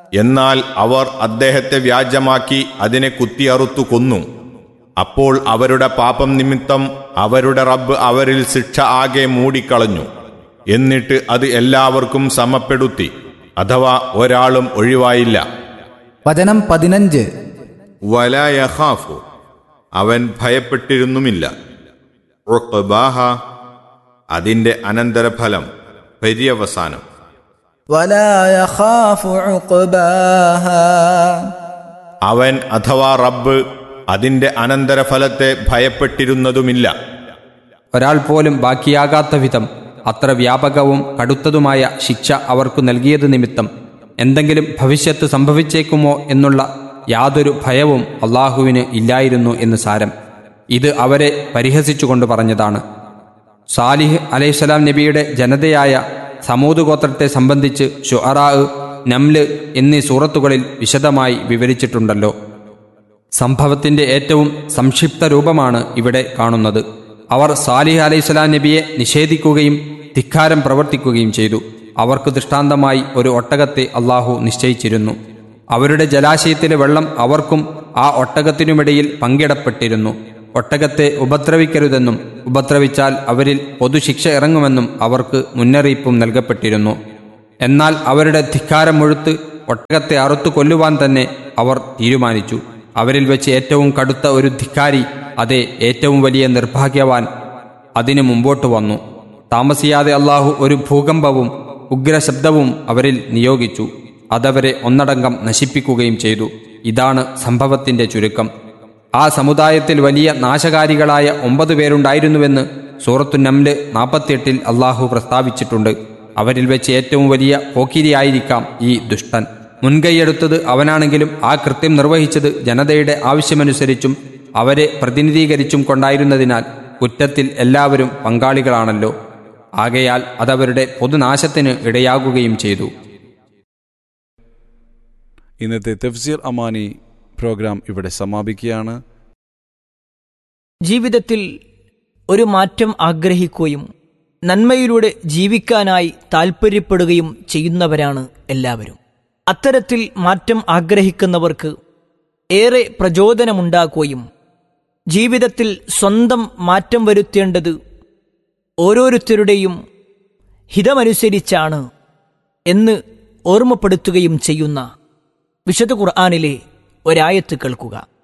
എന്നാൽ അവർ അദ്ദേഹത്തെ വ്യാജമാക്കി അതിനെ കുത്തിയറുത്തു കൊന്നു അപ്പോൾ അവരുടെ പാപം നിമിത്തം അവരുടെ റബ്ബ് അവരിൽ ശിക്ഷ ആകെ മൂടിക്കളഞ്ഞു എന്നിട്ട് അത് എല്ലാവർക്കും സമപ്പെടുത്തി അഥവാ ഒരാളും ഒഴിവായില്ല വചനം പതിനഞ്ച് വലയഹാഫു അവൻ ഭയപ്പെട്ടിരുന്നുമില്ല ഉഖ്ബാഹ അതിന്റെ അനന്തരഫലം പര്യവസാനം ولا يخاف عقباها അവൻ അഥവാ റബ്ബ് അതിന്റെ അനന്തരഫലത്തെ ഭയപ്പെട്ടിരുന്നതുമില്ല ഒരാൾ പോലും ബാക്കിയാകാത്ത വിധം അത്ര വ്യാപകവും കടുത്തതുമായ ശിക്ഷ അവർക്കു നൽകിയത് നിമിത്തം എന്തെങ്കിലും ഭവിഷ്യത്ത് സംഭവിച്ചേക്കുമോ എന്നുള്ള യാതൊരു ഭയവും അള്ളാഹുവിന് ഇല്ലായിരുന്നു എന്ന് സാരം ഇത് അവരെ പരിഹസിച്ചുകൊണ്ട് പറഞ്ഞതാണ് സാലിഹ് അലൈഹിസ്സലാം നബിയുടെ ജനതയായ സമൂത് ഗോത്രത്തെ സംബന്ധിച്ച് ഷുഅറാ നംല് എന്നീ സൂറത്തുകളിൽ വിശദമായി വിവരിച്ചിട്ടുണ്ടല്ലോ സംഭവത്തിന്റെ ഏറ്റവും സംക്ഷിപ്ത രൂപമാണ് ഇവിടെ കാണുന്നത് അവർ സാലിഹ് അലൈഹിസ്സലാം നബിയെ നിഷേധിക്കുകയും ധിക്കാരം പ്രവർത്തിക്കുകയും ചെയ്തു അവർക്ക് ദൃഷ്ടാന്തമായി ഒരു ഒട്ടകത്തെ അള്ളാഹു നിശ്ചയിച്ചിരുന്നു അവരുടെ ജലാശയത്തിലെ വെള്ളം അവർക്കും ആ ഒട്ടകത്തിനുമിടയിൽ പങ്കിടപ്പെട്ടിരുന്നു ഒട്ടകത്തെ ഉപദ്രവിക്കരുതെന്നും ഉപദ്രവിച്ചാൽ അവരിൽ പൊതുശിക്ഷ ഇറങ്ങുമെന്നും അവർക്ക് മുന്നറിയിപ്പും നൽകപ്പെട്ടിരുന്നു എന്നാൽ അവരുടെ ധിക്കാരം മുഴുത്ത് ഒട്ടകത്തെ അറുത്തു കൊല്ലുവാൻ തന്നെ അവർ തീരുമാനിച്ചു അവരിൽ വെച്ച് ഏറ്റവും കടുത്ത ഒരു ധിക്കാരി അതെ ഏറ്റവും വലിയ നിർഭാഗ്യവാൻ അതിനു മുമ്പോട്ട് വന്നു താമസിയാതെ അള്ളാഹു ഒരു ഭൂകമ്പവും ഉഗ്രശബ്ദവും അവരിൽ നിയോഗിച്ചു അതവരെ ഒന്നടങ്കം നശിപ്പിക്കുകയും ചെയ്തു ഇതാണ് സംഭവത്തിന്റെ ചുരുക്കം ആ സമുദായത്തിൽ വലിയ നാശകാരികളായ ഒമ്പത് പേരുണ്ടായിരുന്നുവെന്ന് സൂറത്തു നംല് നാൽപ്പത്തിയെട്ടിൽ അള്ളാഹു പ്രസ്താവിച്ചിട്ടുണ്ട് അവരിൽ വെച്ച് ഏറ്റവും വലിയ പോക്കിരിയായിരിക്കാം ഈ ദുഷ്ടൻ മുൻകൈയെടുത്തത് അവനാണെങ്കിലും ആ കൃത്യം നിർവഹിച്ചത് ജനതയുടെ ആവശ്യമനുസരിച്ചും അവരെ പ്രതിനിധീകരിച്ചും കൊണ്ടായിരുന്നതിനാൽ കുറ്റത്തിൽ എല്ലാവരും പങ്കാളികളാണല്ലോ ആകയാൽ അതവരുടെ പൊതുനാശത്തിന് ഇടയാകുകയും ചെയ്തു ഇന്നത്തെ തഫ്സീർ അമാനി പ്രോഗ്രാം ഇവിടെ സമാപിക്കുകയാണ് ജീവിതത്തിൽ ഒരു മാറ്റം ആഗ്രഹിക്കുകയും നന്മയിലൂടെ ജീവിക്കാനായി താൽപ്പര്യപ്പെടുകയും ചെയ്യുന്നവരാണ് എല്ലാവരും അത്തരത്തിൽ മാറ്റം ആഗ്രഹിക്കുന്നവർക്ക് ഏറെ പ്രചോദനമുണ്ടാക്കുകയും ജീവിതത്തിൽ സ്വന്തം മാറ്റം വരുത്തേണ്ടത് ഓരോരുത്തരുടെയും ഹിതമനുസരിച്ചാണ് എന്ന് ഓർമ്മപ്പെടുത്തുകയും ചെയ്യുന്ന വിശുദ്ധ ഖുർആാനിലെ ഒരായത്ത് കേൾക്കുക